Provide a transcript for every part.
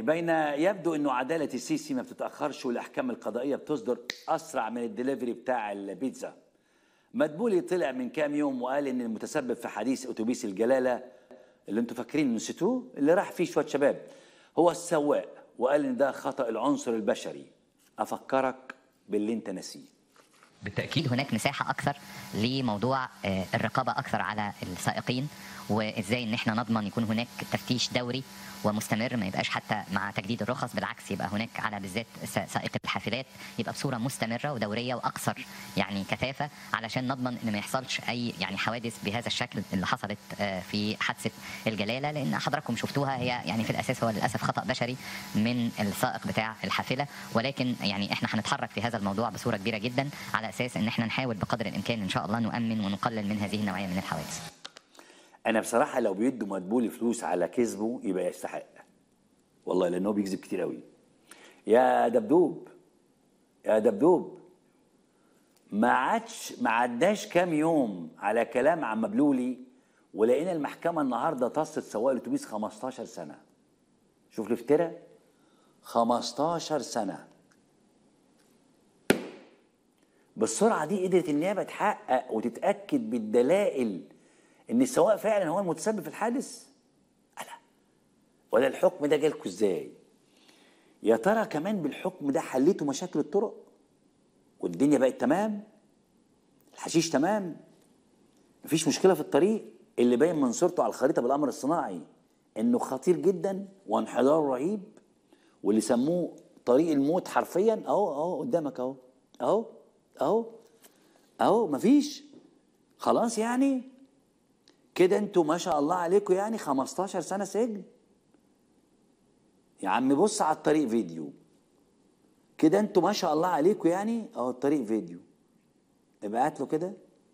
بين يبدو انه عداله السيسي ما بتتاخرش والاحكام القضائيه بتصدر اسرع من الدليفري بتاع البيتزا مدبولي طلع من كام يوم وقال ان المتسبب في حديث اتوبيس الجلاله اللي انتوا فاكرين نسيتوه اللي راح فيه شويه شباب هو السواق وقال ان ده خطا العنصر البشري افكرك باللي انت نسيه بالتاكيد هناك مساحه اكثر لموضوع آه، الرقابه اكثر على السائقين وازاي ان احنا نضمن يكون هناك تفتيش دوري ومستمر ما يبقاش حتى مع تجديد الرخص بالعكس يبقى هناك على بالذات س- سائق الحافلات يبقى بصوره مستمره ودوريه واكثر يعني كثافه علشان نضمن ان ما يحصلش اي يعني حوادث بهذا الشكل اللي حصلت آه، في حادثه الجلاله لان حضراتكم شفتوها هي يعني في الاساس هو للاسف خطا بشري من السائق بتاع الحافله ولكن يعني احنا هنتحرك في هذا الموضوع بصوره كبيره جدا على اساس ان احنا نحاول بقدر الامكان ان شاء الله نؤمن ونقلل من هذه النوعيه من الحوادث انا بصراحه لو بيدوا مدبولي فلوس على كذبه يبقى يستحق والله لانه بيكذب كتير قوي يا دبدوب يا دبدوب ما عادش ما عداش كام يوم على كلام عم مبلولي ولقينا المحكمه النهارده طست سواق الاتوبيس 15 سنه شوف الافتراء 15 سنه بالسرعه دي قدرت النيابه تحقق وتتاكد بالدلائل ان السواق فعلا هو المتسبب في الحادث ألا ولا الحكم ده جالكوا ازاي يا ترى كمان بالحكم ده حليتوا مشاكل الطرق والدنيا بقت تمام الحشيش تمام مفيش مشكله في الطريق اللي باين من صورته على الخريطه بالامر الصناعي انه خطير جدا وانحدار رهيب واللي سموه طريق الموت حرفيا اهو اهو قدامك اهو اهو اهو اهو مفيش خلاص يعني كده انتوا ما شاء الله عليكم يعني 15 سنه سجن يا عم بص على الطريق فيديو كده انتوا ما شاء الله عليكم يعني اهو الطريق فيديو ابقى هات له كده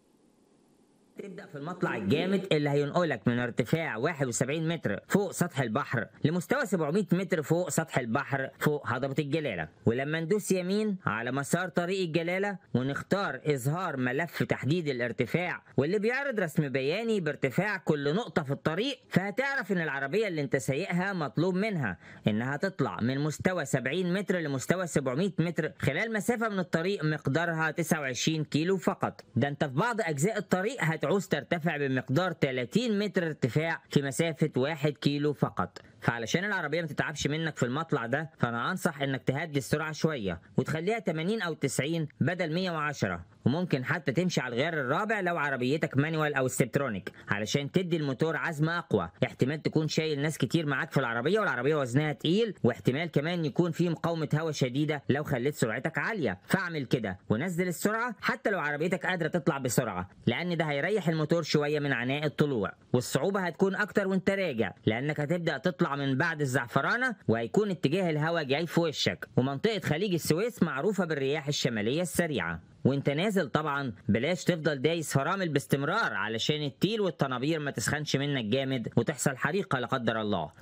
تبدأ في المطلع الجامد اللي هينقلك من ارتفاع 71 متر فوق سطح البحر لمستوى 700 متر فوق سطح البحر فوق هضبة الجلالة ولما ندوس يمين على مسار طريق الجلالة ونختار إظهار ملف تحديد الارتفاع واللي بيعرض رسم بياني بارتفاع كل نقطة في الطريق فهتعرف إن العربية اللي أنت سايقها مطلوب منها إنها تطلع من مستوى 70 متر لمستوى 700 متر خلال مسافة من الطريق مقدارها 29 كيلو فقط ده أنت في بعض أجزاء الطريق هتعوز ترتفع بمقدار 30 متر ارتفاع في مسافة 1 كيلو فقط فعلشان العربية ما تتعبش منك في المطلع ده فأنا أنصح إنك تهدي السرعة شوية وتخليها 80 أو 90 بدل 110 وممكن حتى تمشي على الغيار الرابع لو عربيتك مانوال أو سترونيك علشان تدي الموتور عزم أقوى احتمال تكون شايل ناس كتير معاك في العربية والعربية وزنها تقيل واحتمال كمان يكون في مقاومة هواء شديدة لو خليت سرعتك عالية فاعمل كده ونزل السرعة حتى لو عربيتك قادرة تطلع بسرعة لأن ده هيريح الموتور شوية من عناء الطلوع والصعوبة هتكون أكتر وانت راجع لأنك هتبدأ تطلع من بعد الزعفرانة وهيكون اتجاه الهواء جاي في وشك ومنطقة خليج السويس معروفة بالرياح الشمالية السريعة وانت نازل طبعا بلاش تفضل دايس فرامل باستمرار علشان التيل والطنابير ما تسخنش منك جامد وتحصل حريقة لا قدر الله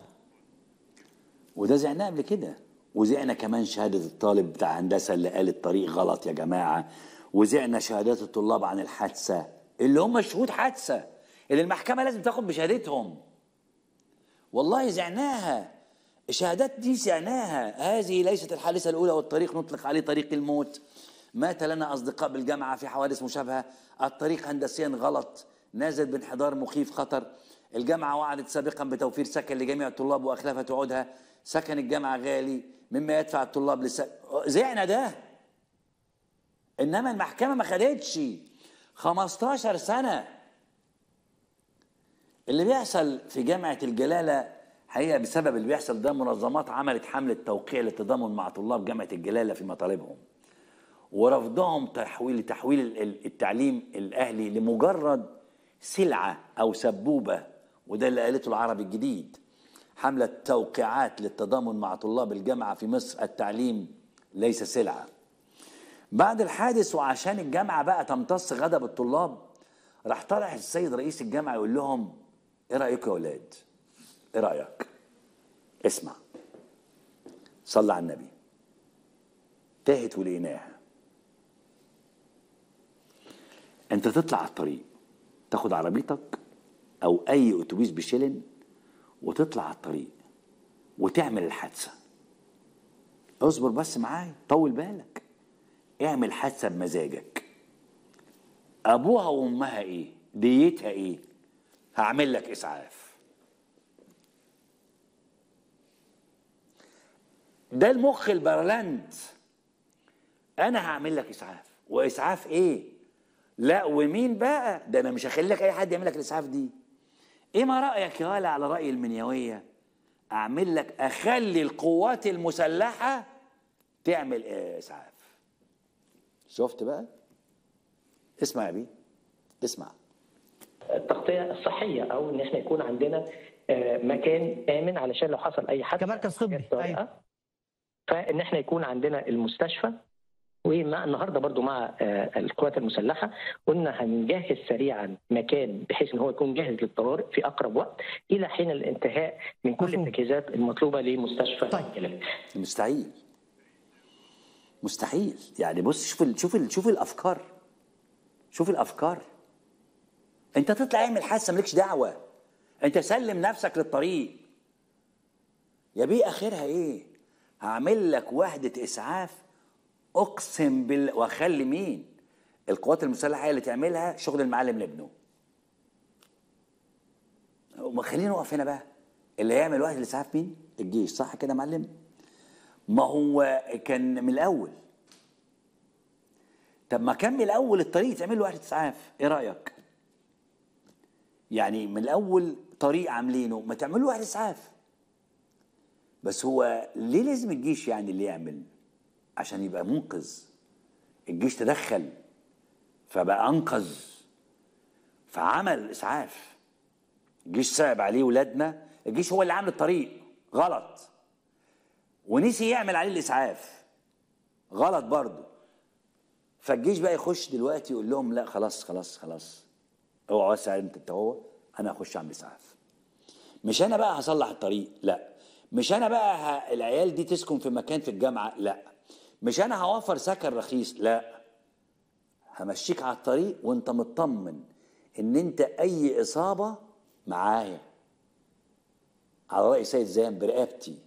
وده زعناه قبل كده وزعنا كمان شهادة الطالب بتاع هندسة اللي قال الطريق غلط يا جماعة وزعنا شهادات الطلاب عن الحادثة اللي هم شهود حادثة اللي المحكمة لازم تاخد بشهادتهم والله زعناها الشهادات دي زعناها هذه ليست الحادثة الأولى والطريق نطلق عليه طريق الموت مات لنا أصدقاء بالجامعة في حوادث مشابهة الطريق هندسيا غلط نازل بانحدار مخيف خطر الجامعة وعدت سابقا بتوفير سكن لجميع الطلاب وأخلفت وعودها سكن الجامعة غالي مما يدفع الطلاب لس... زعنا ده إنما المحكمة ما خدتش 15 سنة اللي بيحصل في جامعة الجلالة حقيقة بسبب اللي بيحصل ده منظمات عملت حملة توقيع للتضامن مع طلاب جامعة الجلالة في مطالبهم ورفضهم تحويل تحويل ال- التعليم الأهلي لمجرد سلعة أو سبوبة وده اللي قالته العربي الجديد حملة توقيعات للتضامن مع طلاب الجامعة في مصر التعليم ليس سلعة بعد الحادث وعشان الجامعة بقى تمتص غضب الطلاب راح طلع السيد رئيس الجامعة يقول لهم ايه رأيكم يا ولاد ايه رأيك اسمع صلى على النبي تاهت ولقيناها انت تطلع على الطريق تاخد عربيتك او اي اتوبيس بشلن وتطلع على الطريق وتعمل الحادثه اصبر بس معايا طول بالك اعمل حادثه بمزاجك ابوها وامها ايه ديتها ايه هعمل لك اسعاف ده المخ البرلند انا هعمل لك اسعاف واسعاف ايه لا ومين بقى ده انا مش هخلي لك اي حد يعمل لك الاسعاف دي ايه ما رايك يا ولا على راي المنيويه اعمل لك اخلي القوات المسلحه تعمل اسعاف شفت بقى اسمع يا بيه اسمع التغطيه الصحيه او ان احنا يكون عندنا آه، مكان امن علشان لو حصل اي حادثه كمركز طبي طارئة، ايوه فان احنا يكون عندنا المستشفى ومع النهارده برضو مع آه، القوات المسلحه قلنا هنجهز سريعا مكان بحيث ان هو يكون جاهز للطوارئ في اقرب وقت الى حين الانتهاء من كل مفهوم. التجهيزات المطلوبه لمستشفى طيب. الجلال. مستحيل مستحيل يعني بص شوف ال شوف ال شوف الافكار شوف الافكار انت تطلع اعمل حادثه مالكش دعوه انت سلم نفسك للطريق يا بيه اخرها ايه هعمل لك وحده اسعاف اقسم بال واخلي مين القوات المسلحه هي اللي تعملها شغل المعلم لابنه وما خلينا نقف هنا بقى اللي هيعمل وحده الاسعاف مين الجيش صح كده يا معلم ما هو كان من الاول طب ما كان من الاول الطريق تعمل له وحده اسعاف ايه رايك يعني من الاول طريق عاملينه ما تعملوا له وحده اسعاف بس هو ليه لازم الجيش يعني اللي يعمل عشان يبقى منقذ الجيش تدخل فبقى انقذ فعمل اسعاف الجيش صعب عليه ولادنا الجيش هو اللي عامل الطريق غلط ونسي يعمل عليه الاسعاف غلط برضه فالجيش بقى يخش دلوقتي يقول لهم لا خلاص خلاص خلاص اوعى وسع انت انت هو انا هخش اعمل اسعاف مش انا بقى هصلح الطريق لا مش انا بقى ه... العيال دي تسكن في مكان في الجامعه لا مش انا هوفر سكن رخيص لا همشيك على الطريق وانت مطمن ان انت اي اصابه معايا على راي سيد زين برقبتي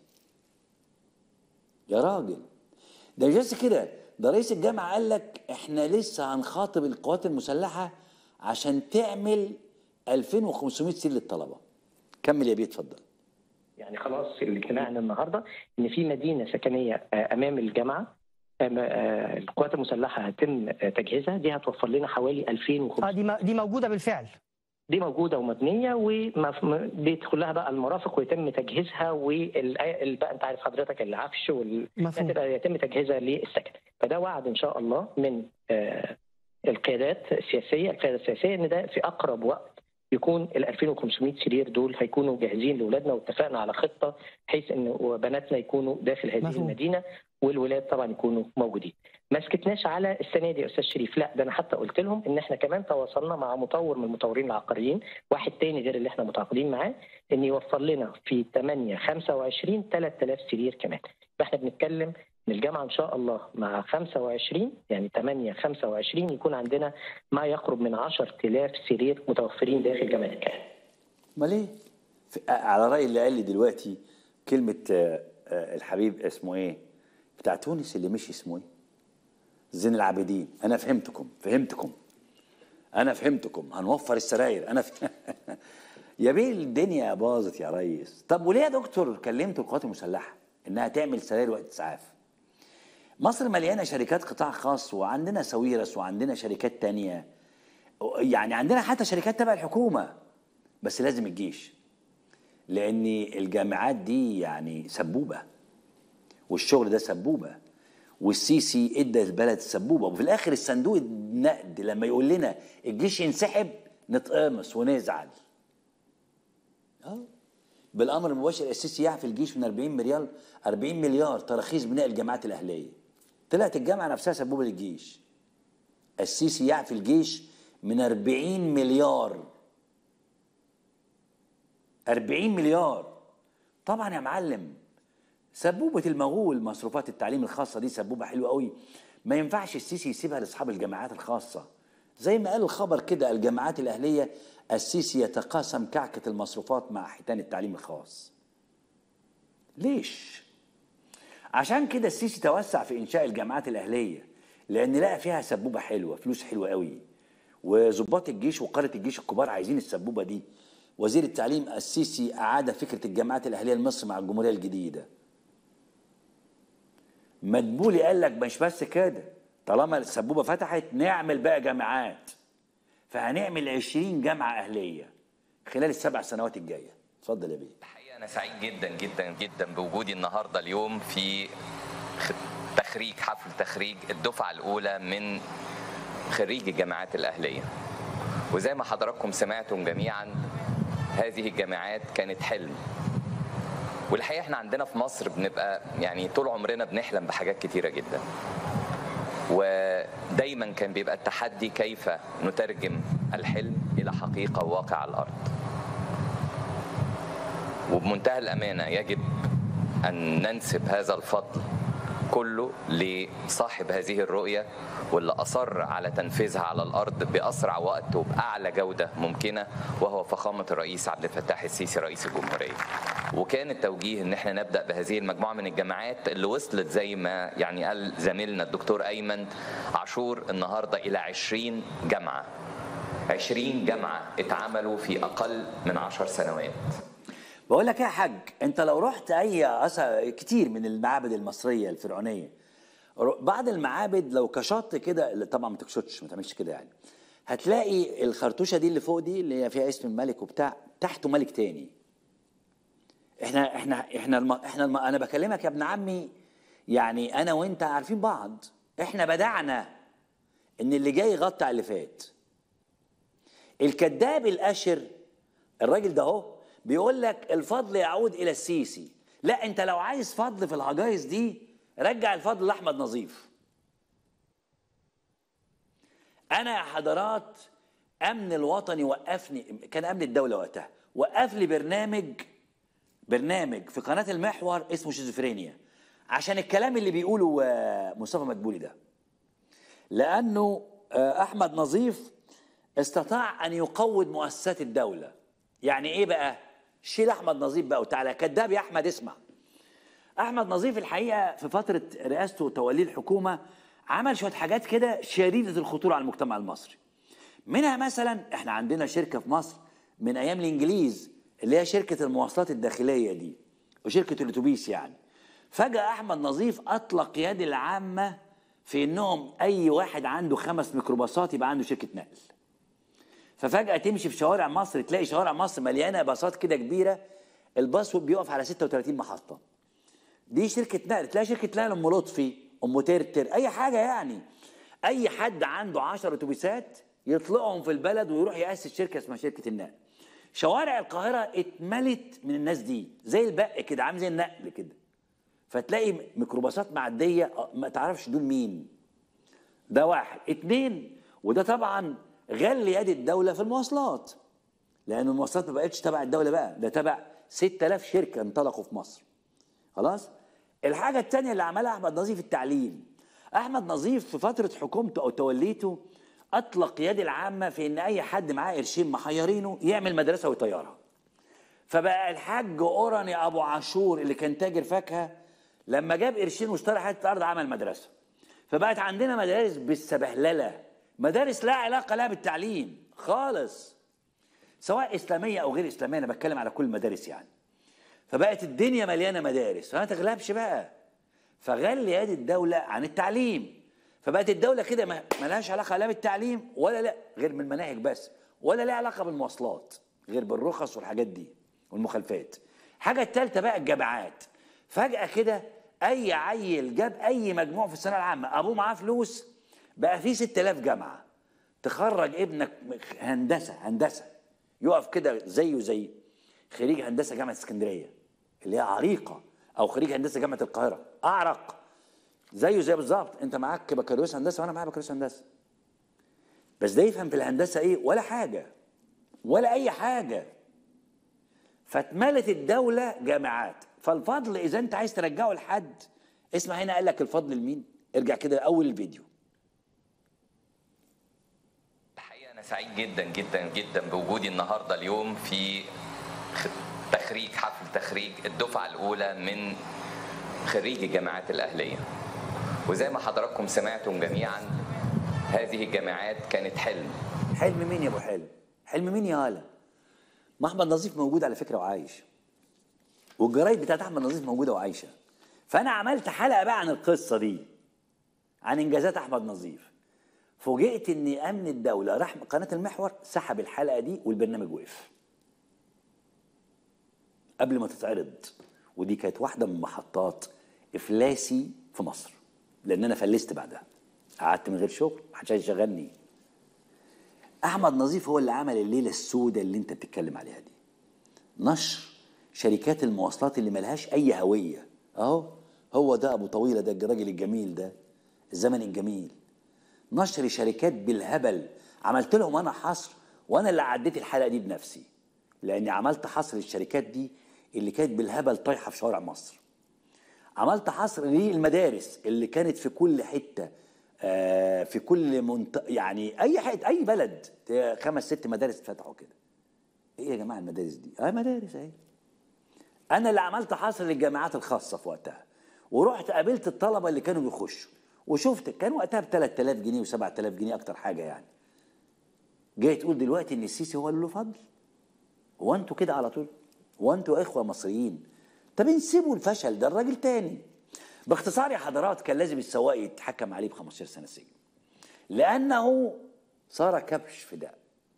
يا راجل ده مش بس كده ده رئيس الجامعه قال لك احنا لسه هنخاطب القوات المسلحه عشان تعمل 2500 سير للطلبه كمل يا بيه اتفضل يعني خلاص الاجتماع النهارده ان في مدينه سكنيه آه، امام الجامعه آه، آه، القوات المسلحه هيتم آه، تجهيزها دي هتوفر لنا حوالي 2500 اه دي م- دي موجوده بالفعل دي موجوده ومبنيه وبيدخل لها بقى المرافق ويتم تجهيزها وال بقى انت عارف حضرتك العفش وال مفهوم. هتبقى يتم تجهيزها للسكن فده وعد ان شاء الله من آه، القيادات السياسيه القياده السياسيه ان ده في اقرب وقت يكون ال 2500 سرير دول هيكونوا جاهزين لاولادنا واتفقنا على خطه بحيث ان بناتنا يكونوا داخل هذه مفهوم. المدينه والولاد طبعا يكونوا موجودين. ما سكتناش على السنه دي يا استاذ شريف لا ده انا حتى قلت لهم ان احنا كمان تواصلنا مع مطور من المطورين العقاريين واحد تاني غير اللي احنا متعاقدين معاه ان يوفر لنا في 8 25 3000 سرير كمان فاحنا بنتكلم ان الجامعه ان شاء الله مع 25 يعني 8 25 يكون عندنا ما يقرب من 10000 سرير متوفرين داخل جامعه الكهف امال ايه في- على راي اللي قال لي دلوقتي كلمه آه، آه، الحبيب اسمه ايه بتاع تونس اللي مشي اسمه ايه زين العابدين انا فهمتكم فهمتكم انا فهمتكم هنوفر السراير انا ف... يا بيه الدنيا باظت يا ريس طب وليه يا دكتور كلمت القوات المسلحه انها تعمل سراير وقت اسعاف مصر مليانه شركات قطاع خاص وعندنا ساويرس وعندنا شركات تانية يعني عندنا حتى شركات تبع الحكومه بس لازم الجيش لان الجامعات دي يعني سبوبه والشغل ده سبوبه والسيسي ادى البلد سبوبه وفي الاخر الصندوق النقد لما يقول لنا الجيش ينسحب نتقمص ونزعل اه بالامر المباشر السيسي يعفي الجيش من 40 مليار 40 مليار تراخيص بناء الجامعات الاهليه طلعت الجامعه نفسها سبوبه للجيش السيسي يعفي الجيش من 40 مليار 40 مليار طبعا يا معلم سبوبة المغول مصروفات التعليم الخاصة دي سبوبة حلوة قوي ما ينفعش السيسي يسيبها لأصحاب الجامعات الخاصة زي ما قال الخبر كده الجامعات الأهلية السيسي يتقاسم كعكة المصروفات مع حيتان التعليم الخاص ليش؟ عشان كده السيسي توسع في انشاء الجامعات الاهليه لان لقى فيها سبوبه حلوه فلوس حلوه قوي وظباط الجيش وقاده الجيش الكبار عايزين السبوبه دي وزير التعليم السيسي اعاد فكره الجامعات الاهليه لمصر مع الجمهوريه الجديده مدبولي قال لك مش بس كده طالما السبوبه فتحت نعمل بقى جامعات فهنعمل 20 جامعه اهليه خلال السبع سنوات الجايه اتفضل يا بيه الحقيقه انا سعيد جدا جدا جدا بوجودي النهارده اليوم في خ- تخريج حفل تخريج الدفعه الاولى من خريجي الجامعات الاهليه وزي ما حضراتكم سمعتم جميعا هذه الجامعات كانت حلم والحقيقه احنا عندنا في مصر بنبقى يعني طول عمرنا بنحلم بحاجات كتيره جدا ودايما كان بيبقى التحدي كيف نترجم الحلم الى حقيقه وواقع على الارض وبمنتهى الامانه يجب ان ننسب هذا الفضل كله لصاحب هذه الرؤيه واللي اصر على تنفيذها على الارض باسرع وقت وباعلى جوده ممكنه وهو فخامه الرئيس عبد الفتاح السيسي رئيس الجمهوريه. وكان التوجيه ان احنا نبدا بهذه المجموعه من الجامعات اللي وصلت زي ما يعني قال زميلنا الدكتور ايمن عاشور النهارده الى 20 جامعه. 20 جامعه اتعملوا في اقل من 10 سنوات. بقول لك ايه يا حاج انت لو رحت اي أثر كتير من المعابد المصريه الفرعونيه ر- بعض المعابد لو كشطت كده طبعا ما تكشطش ما تعملش كده يعني هتلاقي الخرطوشه دي اللي فوق دي اللي هي فيها اسم الملك وبتاع تحته ملك تاني احنا احنا احنا الم... احنا الم... انا بكلمك يا ابن عمي يعني انا وانت عارفين بعض احنا بدعنا ان اللي جاي يغطي على اللي فات الكذاب الاشر الراجل ده اهو بيقول لك الفضل يعود الى السيسي لا انت لو عايز فضل في الهجايز دي رجع الفضل لاحمد نظيف انا يا حضرات امن الوطني وقفني كان امن الدوله وقتها وقف لي برنامج برنامج في قناه المحور اسمه شيزوفرينيا عشان الكلام اللي بيقوله آه، مصطفى مدبولي ده لانه آه، احمد نظيف استطاع ان يقوض مؤسسات الدوله يعني ايه بقى شيل احمد نظيف بقى وتعالى كذاب يا احمد اسمع احمد نظيف الحقيقه في فتره رئاسته وتوليه الحكومه عمل شويه حاجات كده شديده الخطوره على المجتمع المصري منها مثلا احنا عندنا شركه في مصر من ايام الانجليز اللي هي شركه المواصلات الداخليه دي وشركه الاتوبيس يعني فجاه احمد نظيف اطلق يد العامه في انهم اي واحد عنده خمس ميكروباصات يبقى عنده شركه نقل ففجأة تمشي في شوارع مصر تلاقي شوارع مصر مليانة باصات كده كبيرة الباص بيقف على 36 محطة دي شركة نقل تلاقي شركة نقل أم لطفي أم ترتر أي حاجة يعني أي حد عنده 10 أتوبيسات يطلقهم في البلد ويروح يأسس شركة اسمها شركة النقل شوارع القاهرة اتملت من الناس دي زي البق كده عامل زي النقل كده فتلاقي ميكروباصات معدية أه، ما تعرفش دول مين ده واحد اتنين وده طبعا غل يد الدولة في المواصلات لأن المواصلات ما بقتش تبع الدولة بقى ده تبع 6000 شركة انطلقوا في مصر خلاص الحاجة التانية اللي عملها أحمد نظيف التعليم أحمد نظيف في فترة حكومته أو توليته أطلق يد العامة في إن أي حد معاه قرشين محيرينه يعمل مدرسة ويطيرها فبقى الحاج أوراني أبو عاشور اللي كان تاجر فاكهة لما جاب قرشين واشترى حتة أرض عمل مدرسة فبقت عندنا مدارس بالسبهلله مدارس لا علاقه لها بالتعليم خالص سواء اسلاميه او غير اسلاميه انا بتكلم على كل المدارس يعني فبقت الدنيا مليانه مدارس فما تغلبش بقى فغل يد الدوله عن التعليم فبقت الدوله كده ما ملهاش علاقه لا بالتعليم ولا لا غير من المناهج بس ولا لها علاقه بالمواصلات غير بالرخص والحاجات دي والمخالفات الحاجه الثالثه بقى الجامعات فجاه كده اي عيل جاب اي مجموع في الثانويه العامه ابوه معاه فلوس بقى في 6000 جامعه تخرج ابنك هندسه هندسه يقف كده زيه زي خريج هندسه جامعه اسكندريه اللي هي عريقه او خريج هندسه جامعه القاهره اعرق زيه زي بالظبط انت معاك بكالوريوس هندسه وانا معايا بكالوريوس هندسه بس ده يفهم في الهندسه ايه ولا حاجه ولا اي حاجه فاتملت الدوله جامعات فالفضل اذا انت عايز ترجعه لحد اسمع هنا قال لك الفضل لمين ارجع كده اول الفيديو الحقيقه انا سعيد جدا جدا جدا بوجودي النهارده اليوم في خ- تخريج حفل تخريج الدفعه الاولى من خريجي الجامعات الأهلية وزي ما حضراتكم سمعتم جميعا هذه الجامعات كانت حلم حلم مين يا ابو حلم حلم مين يا هاله ما احمد نظيف موجود على فكره وعايش والجرايد بتاعت احمد نظيف موجوده وعايشه فانا عملت حلقه بقى عن القصه دي عن انجازات احمد نظيف فوجئت ان امن الدوله راح قناه المحور سحب الحلقه دي والبرنامج وقف قبل ما تتعرض ودي كانت واحده من محطات افلاسي في مصر لان انا فلست بعدها قعدت من غير شغل محدش عايز يشغلني احمد نظيف هو اللي عمل الليله السوداء اللي انت بتتكلم عليها دي نشر شركات المواصلات اللي ملهاش اي هويه اهو هو ده ابو طويله ده الراجل الجميل ده الزمن الجميل نشر شركات بالهبل عملت لهم انا حصر وانا اللي عديت الحلقه دي بنفسي لاني عملت حصر للشركات دي اللي كانت بالهبل طايحه في شوارع مصر عملت حصر للمدارس اللي كانت في كل حته آه، في كل منط... يعني اي حته اي بلد ت- خمس ست مدارس اتفتحوا كده ايه يا جماعه المدارس دي اه مدارس اهي انا اللي عملت حصر للجامعات الخاصه في وقتها ورحت قابلت الطلبه اللي كانوا بيخشوا وشفت كان وقتها ب 3000 جنيه و7000 جنيه اكتر حاجه يعني جاي تقول دلوقتي ان السيسي هو اللي له فضل هو انتوا كده على طول هو انتوا اخوه مصريين طب نسيبوا الفشل ده الراجل تاني باختصار يا حضرات كان لازم السواق يتحكم عليه ب 15 سنه سجن لانه صار كبش فداء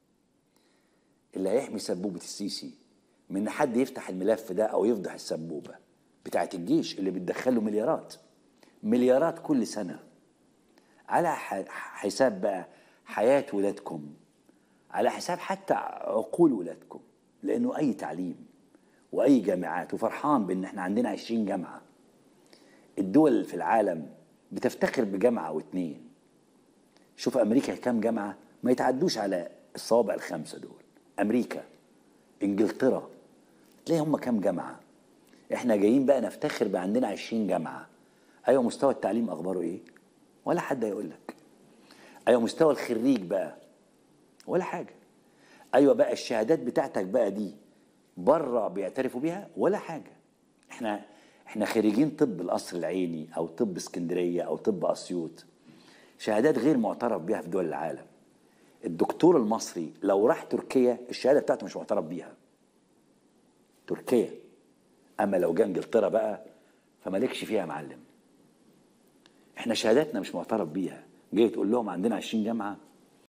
اللي هيحمي سبوبه السيسي من ان حد يفتح الملف ده او يفضح السبوبه بتاعت الجيش اللي بتدخله مليارات مليارات كل سنه على ح- حساب بقى حياه ولادكم على حساب حتى عقول ولادكم لانه اي تعليم واي جامعات وفرحان بان احنا عندنا 20 جامعه الدول في العالم بتفتخر بجامعه او اتنين شوف امريكا كام جامعه ما يتعدوش على الصوابع الخمسه دول امريكا انجلترا تلاقي هم كام جامعه احنا جايين بقى نفتخر بقى عندنا 20 جامعه ايوه مستوى التعليم اخباره ايه ولا حد هيقول لك ايوه مستوى الخريج بقى ولا حاجه ايوه بقى الشهادات بتاعتك بقى دي بره بيعترفوا بيها ولا حاجه احنا احنا خريجين طب القصر العيني او طب اسكندريه او طب اسيوط شهادات غير معترف بيها في دول العالم الدكتور المصري لو راح تركيا الشهاده بتاعته مش معترف بيها تركيا اما لو جه انجلترا بقى فمالكش فيها يا معلم احنا شهاداتنا مش معترف بيها جاي تقول لهم عندنا 20 جامعه